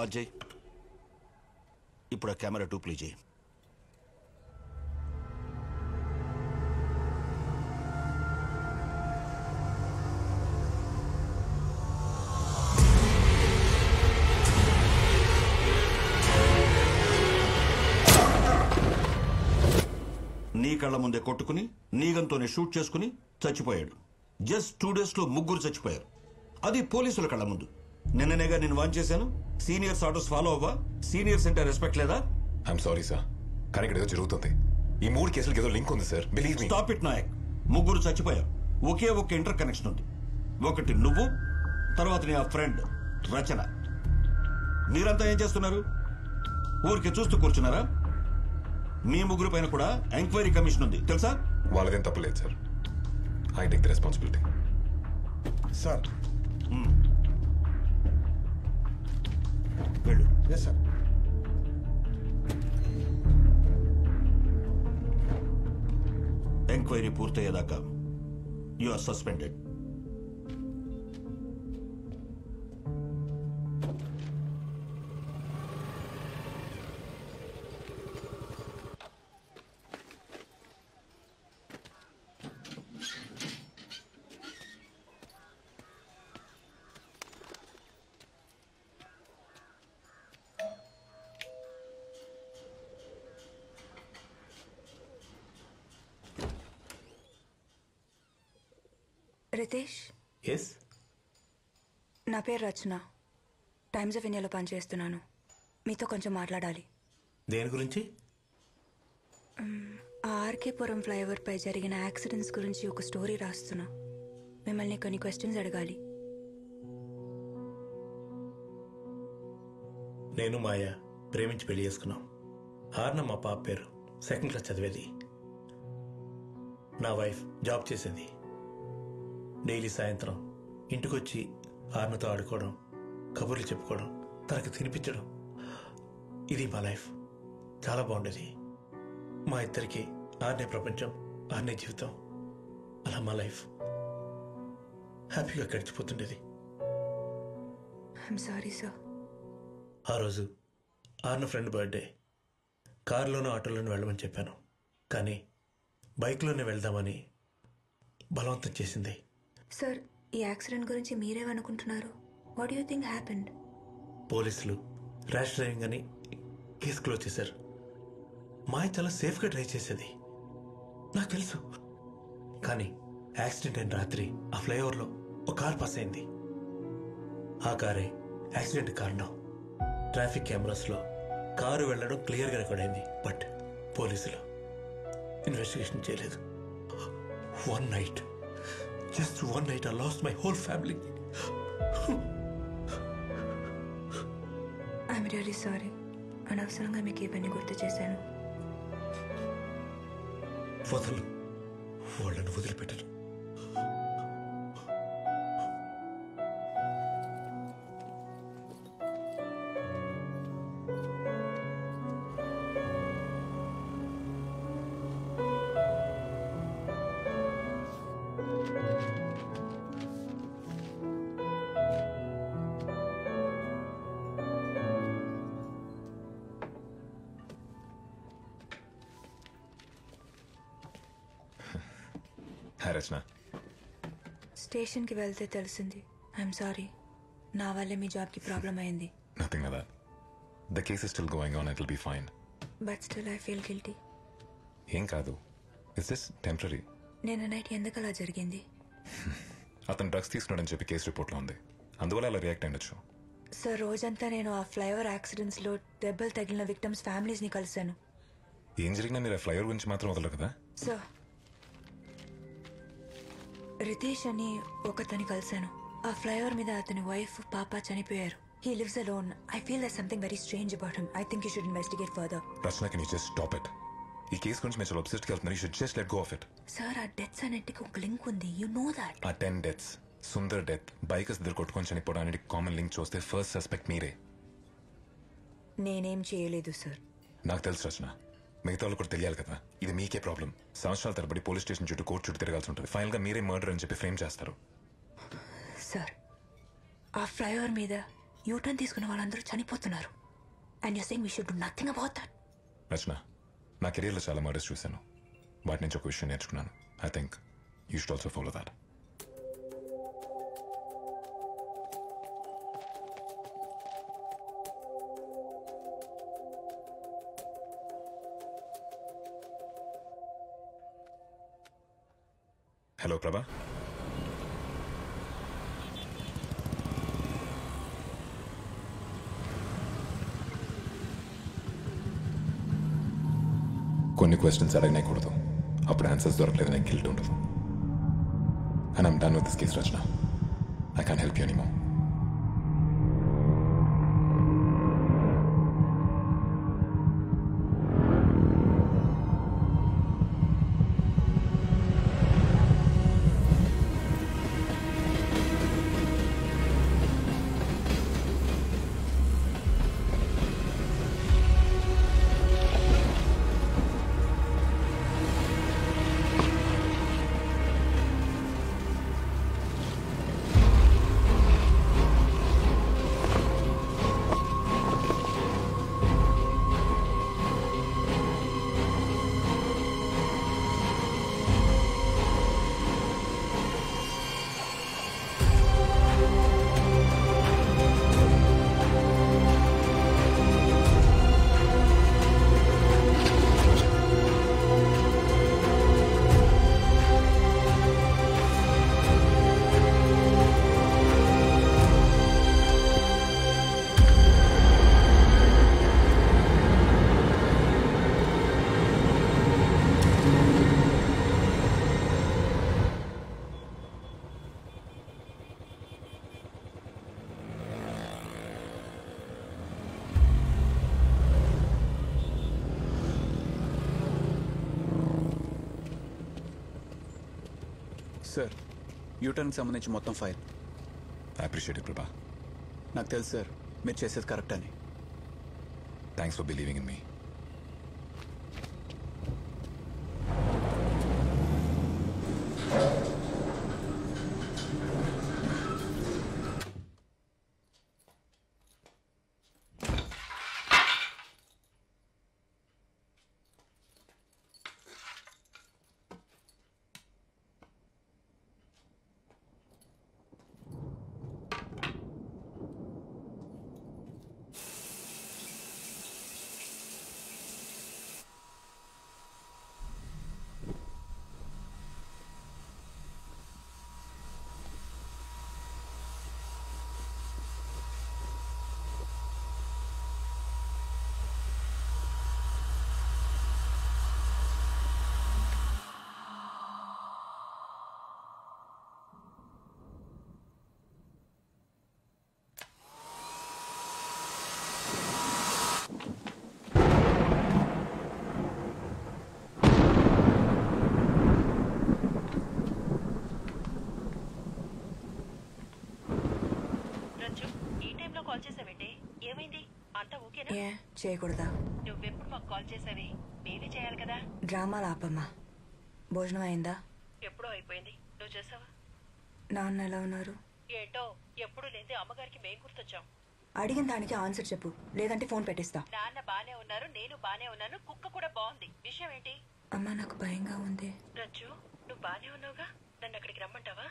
Pause చేయి ఇప్పుడు ఆ కెమెరా టూ ప్లే చేయి నీ కళ్ళ ముందే కొట్టుకుని నీగంతోనే షూట్ చేసుకుని చచ్చిపోయాడు జస్ట్ టూ డేస్ లో ముగ్గురు చచ్చిపోయారు అది పోలీసుల కళ్ళ ముందు నిన్ననేగా నేను వాన్ చేశాను సీనియర్స్ ఆర్డర్స్ ఫాలో అవ్వా సీనియర్స్ అంటే రెస్పెక్ట్ లేదా ఐఎమ్ సారీ సార్ కానీ ఇక్కడ ఏదో జరుగుతుంది ఈ మూడు కేసులకి ఏదో లింక్ ఉంది sir believe me stop it Nayak ముగ్గురు చచ్చిపోయారు ఒకే ఒక ఇంటర్ కనెక్షన్ ఉంది ఒకటి నువ్వు తర్వాత నీ ఆ ఫ్రెండ్ రచన మీరంతా ఏం చేస్తున్నారు ఊరికి చూస్తూ కూర్చున్నారా మీ ముగ్గురు పైన కూడా ఎంక్వైరీ కమిషన్ ఉంది తెలుసా వాళ్ళదేం తప్పలేదు sir I take the responsibility sir వెళ్ళు ఎస్ సార్ ఎంక్వైరీ పూర్తయ్యేదాకా you are suspended Ritesh yes నా పేరు రచన టైమ్స్ ఆఫ్ ఇండియాలో పనిచేస్తున్నాను మీతో కొంచెం మాట్లాడాలి దేని గురించి ఆ ఆర్కేపురం ఫ్లైఓవర్ పై జరిగిన యాక్సిడెంట్స్ గురించి ఒక స్టోరీ రాస్తున్నా మిమ్మల్ని కొన్ని క్వశ్చన్స్ అడగాలి నేను మాయ ప్రేమించి పెళ్లి చేసుకున్నాం హార్న మా పాప పేరు సెకండ్ క్లాస్ చదివేది నా వైఫ్ జాబ్ చేసేది డైలీ సాయంత్రం ఇంటికొచ్చి హార్నతో ఆడుకోవడం కబుర్లు చెప్పుకోవడం తనకు తినిపించడం ఇది మా లైఫ్ చాలా బాగుండేది మా ఇద్దరికి ఆర్నే ప్రపంచం ఆర్నే జీవితం అలా మా లైఫ్ హ్యాపీగా గడిచిపోతుండేది ఐఎమ్ సారీ సార్ ఆ రోజు ఆర్న ఫ్రెండ్ బర్త్డే కారులోనూ ఆటోలోనూ వెళ్ళమని చెప్పాను కానీ బైక్లోనే వెళ్దామని బలవంతం చేసింది సార్ ఈ యాక్సిడెంట్ గురించి మీరేమనుకుంటున్నారు వాట్ యూ థింక్ హ్యాపెండ్ పోలీసులు ర్యాష్ డ్రైవింగ్ అని కేసు క్లోజ్ చేశారు మాయ చాలా సేఫ్గా డ్రైవ్ చేసేది నాకు తెలుసు కానీ యాక్సిడెంట్ అయిన రాత్రి ఆ ఫ్లైఓవర్లో ఒక కార్ పాస్ అయింది ఆ కారే యాక్సిడెంట్ కారణం ట్రాఫిక్ కెమెరాస్లో కారు వెళ్ళడం క్లియర్గా రికార్డ్ అయింది బట్ పోలీసులు ఇన్వెస్టిగేషన్ చేయలేదు one night just one night I lost my whole family I'm really sorry అనవసరంగా మీకు ఇవన్నీ గుర్తు చేశాను వదలు వాళ్ళను వదిలిపెట్టను హాయ్ రచన స్టేషన్కి వెళ్తే తెలిసింది ఐఎమ్ సారీ నా వల్లే మీ జాబ్కి ప్రాబ్లం అయింది నథింగ్ అలా the case is still going on it will be fine but still I feel guilty ఏం కాదు ఇట్స్ జస్ట్ టెంపరీ నేను నైట్ ఎందుకు అలా జరిగింది అతను డ్రగ్స్ తీసుకున్నాడని చెప్పి కేసు రిపోర్ట్లో ఉంది అందువల్ల అలా రియాక్ట్ అయ్యొచ్చు సార్ రోజంతా నేను ఆ ఫ్లైఓవర్ యాక్సిడెంట్స్లో దెబ్బలు తగిలిన విక్టమ్స్ ఫ్యామిలీస్ని కలిశాను ఏం జరిగినా మీరు ఆ ఫ్లైఓవర్ గురించి మాత్రం వదలరు కదా సార్ రితేష్ అని ఒకతని కలిశాను ఆ ఫ్లైఓవర్ మీద అతని వైఫ్ పాప చనిపోయారు he lives alone I feel that something very strange about him I think you should investigate further Rachana can you just stop it ఈ కేసు గురించి మీరు చాలా అబ్సెస్ట్కి వెళ్తున్నారు you should just let go of it sir ఆ deaths అన్నిటికీ ఒక link ఉంది you know that uh ten deaths Sundar death bikers ఇద్దరు కొట్టుకొని చనిపోవడానికి కామన్ లింక్ చూస్తే ఫస్ట్ సస్పెక్ట్ మీరే నేనేం చేయలేదు సార్ నాకు తెలుసు రచన మిగతా వాళ్ళు కూడా తెలియాలి కదా ఇది మీకే ప్రాబ్లం సంవత్సరాల తరబడి పోలీస్ స్టేషన్ చుట్టూ కోర్టు చుట్టూ తిరగాల్సి ఉంటుంది ఫైనల్ గా మీరే మర్డర్ అని చెప్పి ఫ్రేమ్ చేస్తారు సార్ ఆ ఫ్లైఓవర్ మీద యూటర్న్ తీసుకున్న వాళ్ళందరూ చనిపోతున్నారు and you saying we should do nothing about that Rachana నా కెరీర్లో చాలా మర్డర్స్ చూశాను వాటి నుంచి ఒక విషయం నేర్చుకున్నాను I think you should also follow that hello Prabha కొన్ని క్వశ్చన్స్ అడగనేకూడదు అప్పుడు ఆన్సర్స్ దొరకలేదు నాకు గిల్ట్ ఉండదు and I'm done with this case Rachana I can help you anymore sir యూటర్న్కి సంబంధించి మొత్తం ఫైల్ ఐ అప్రిషియేట్ ఇట్ ప్రభా నాకు తెలుసు సార్ మీరు చేసేది కరెక్ట్ అని thanks for believing in me Ranju ఈ టైంలో కాల్ చేసావేంటి ఏమైంది అంతా ఓకేనా ఏ చేయకూడదా నువ్వెప్పుడు మాకు కాల్ చేసావి మేమే చేయాలి కదా డ్రామాలు ఆపమ్మా భోజనం అయిందా ఎప్పుడో అయిపోయింది నువ్వు చేసావా నాన్న ఎలా ఉన్నారు ఏంటో ఎప్పుడు లేని అమ్మగారికి మేం గుర్తొచ్చాం అడిగిన దానికి ఆన్సర్ చెప్పు లేదంటే ఫోన్ పెట్టేస్తా నాన్న బానే ఉన్నారు నేను బానే ఉన్నాను కుక్క కూడా బాగుంది విషయం ఏంటి అమ్మా నాకు భయంగా ఉంది రంజు నువ్వు బానే ఉన్నావుగా నన్ను అక్కడికి రమ్మంటావా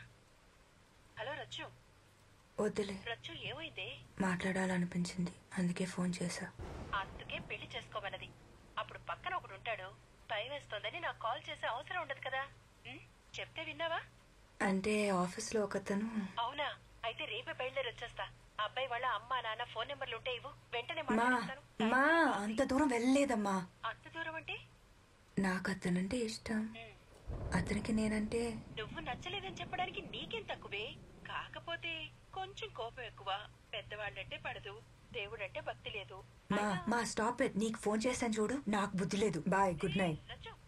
హలో రంజు వద్దులే రంజు ఏమైంది మాట్లాడాలనిపించింది అందుకే ఫోన్ చేశా అందుకే పెళ్లి చేసుకోమన్నది అప్పుడు పక్కన ఒకడు ఉంటాడు భయం వేస్తోందని నాకు కాల్ చేసే అవసరం ఉండదు కదా ఉం? చెప్తే విన్నావా అంటే ఆఫీస్లో ఒకతను అవునా అయితే రేపే బయలుదేరి వచ్చేస్తా ఆ అబ్బాయి వాళ్ళ అమ్మా నాన్న ఫోన్ నెంబర్లు ఉంటే ఇవ్వు వెంటనే మా మాట్లాడతాను మా అంత దూరం వెళ్ళలేదమ్మా అంత దూరం అంటే నాకు అతనంటే ఇష్టం అతనికి నేనంటే నువ్వు నచ్చలేదని చెప్పడానికి నీకేం తక్కువే కాకపోతే కొంచెం కోపం ఎక్కువ పెద్దవాళ్ళంటే పడదు దేవుడంటే భక్తి లేదు మా మా స్టాప్ ఇట్ నీకు ఫోన్ చేశాను చూడు నాకు బుద్ధి లేదు బాయ్ గుడ్ నైట్ రంజు